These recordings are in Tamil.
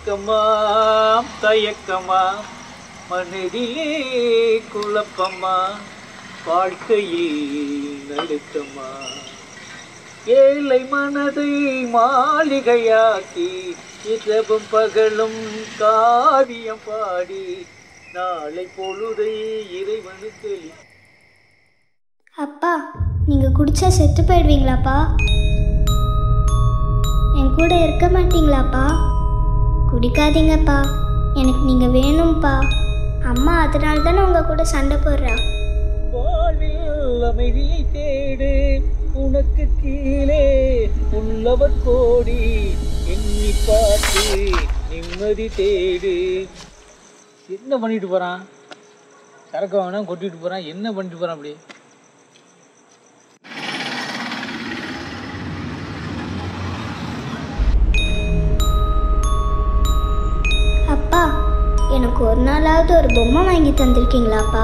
ஏக்கமா தயக்கமா மனதிலே குழப்பமா வாழ்க்கையில் நடுக்கமா ஏழை மனதை மாளிகையாக்கி இரவும் பகலும் காவியம் பாடி நாளை பொழுதை இறைவனுக்கு அளி- அப்பா நீங்கள் குடிச்சா செத்து போயிடுவீங்களாப்பா என் கூட இருக்க மாட்டீங்களாப்பா குடிக்காதீங்கப்பா எனக்கு நீங்கள் வேணும்ப்பா அம்மா அதனால தானே உங்கள் கூட சண்டை போடுறா வாழ்வில் அமைதியை தேடு உனக்கு கீழே உள்ளவர் கோடி எண்ணி பார்த்து நிம்மதி தேடு என்ன பண்ணிட்டு போறான் சரக்கு வாங்கினா கொட்டிட்டு போறான் என்ன பண்ணிட்டு போறான் அப்படி அப்பா எனக்கு ஒரு நாளாவது ஒரு பொம்மை வாங்கி தந்திருக்கீங்களாப்பா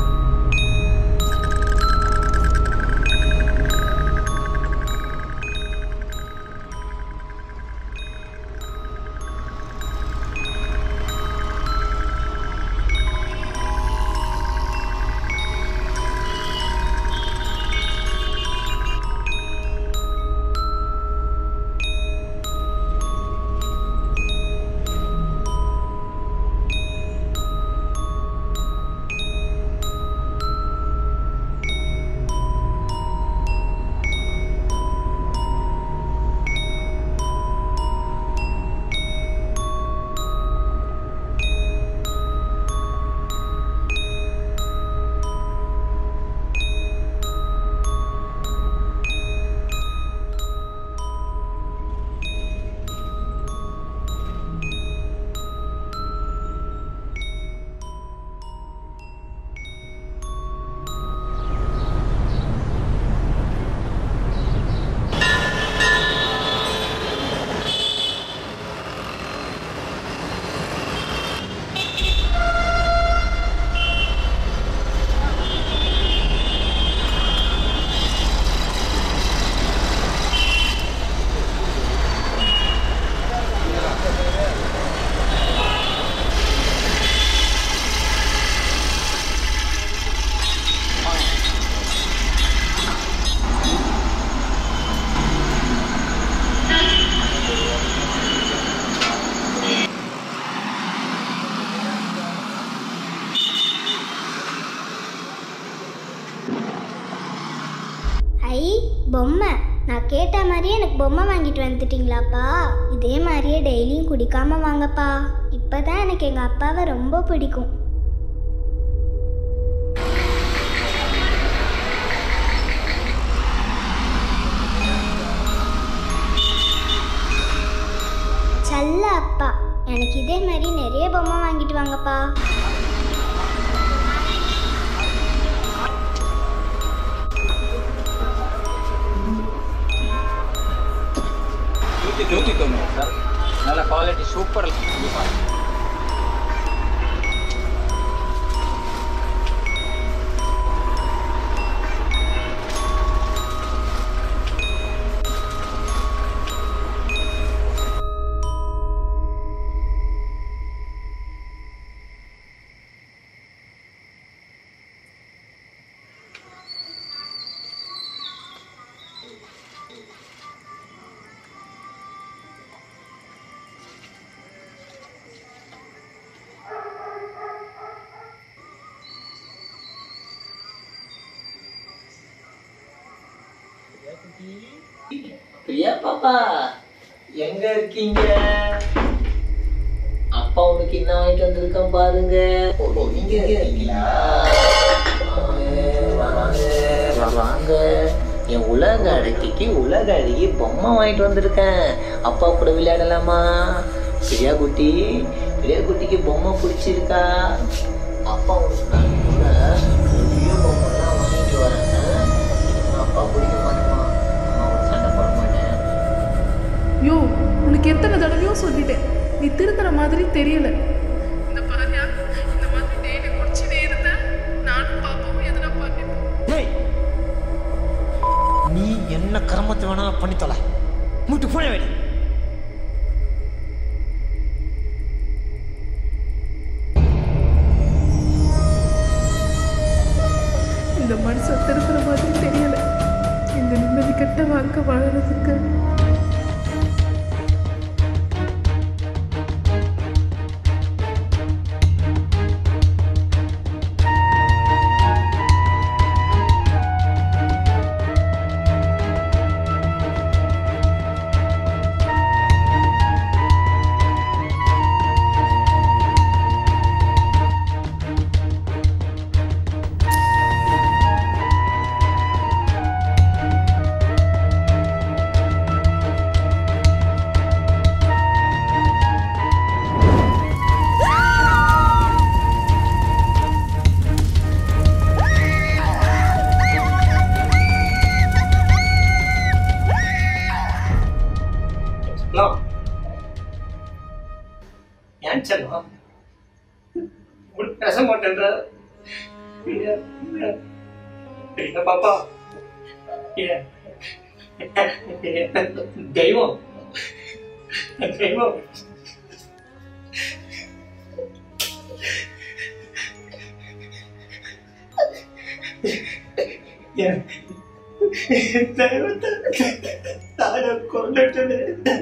ஐ பொம்மை நான் கேட்ட மாதிரியே எனக்கு பொம்மை வாங்கிட்டு வந்துட்டீங்களாப்பா இதே மாதிரியே டெய்லியும் குடிக்காம வாங்கப்பா இப்போதான் எனக்கு எங்கள் அப்பாவை ரொம்ப பிடிக்கும் சல்ல அப்பா எனக்கு இதே மாதிரி நிறைய பொம்மை வாங்கிட்டு வாங்கப்பா நூற்றி நூற்றி தொண்ணூறு சார் நல்ல குவாலிட்டி சூப்பர் பிரியா பாப்பா எங்க இருக்கீங்க அப்பா உனக்கு என்ன வாங்கிட்டு வந்திருக்கேன் பாருங்க ஓ, நீங்க இருக்கீங்களா வாங்க, வாங்க, வாங்க என் உலக அழகிக்கு உலக அழகி பொம்மை வாங்கிட்டு வந்திருக்கேன் அப்பா கூட விளையாடலாமா பிரியா குட்டி பிரியா குட்டிக்கு பொம்மை பிடிச்சிருக்கா அப்பா உனக்கு நான் கூட பெரிய பொம்மைலாம் வாங்கிட்டு வரேன் அப்பா பிடிக்க மாட்டேமா அம்மா ஒரு சண்டை போட மாட்டேன் யோ உனக்கு எத்தனை தடவையோ சொல்லிட்டேன் நீ திருத்துற மாதிரி தெரியல இந்த பாரியா இந்த மாதிரி டெய்லி குடிச்சுட்டே இருந்த நானும் பாப்பாவும் எதனா பண்ணிப்போம் டேய் நீ என்ன கர்மத்தை வேணா பண்ணி தொலை மூட்டு போன வேடி நல்ல வாழ்க்கை வாழறதுக்கு செல்லம் ஏன் செல்லம் இப்படி பேச மாட்டேன்ற ஏன்? ஏன்? என்ன பாப்பா ஏன்? தெய்வம் தெய்வம் ஏன்? தெய்வத்தை தான கொண்டுட்டு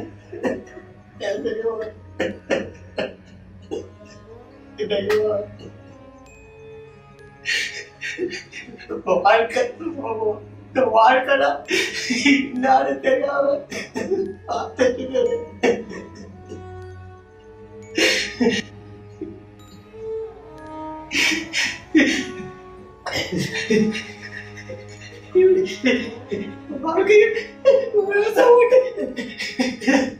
வாழ்க்கை வாழ்க்கைடா நானும் தெரியாம பார்த்துட்டு வாழ்க்கையை விவசாயம்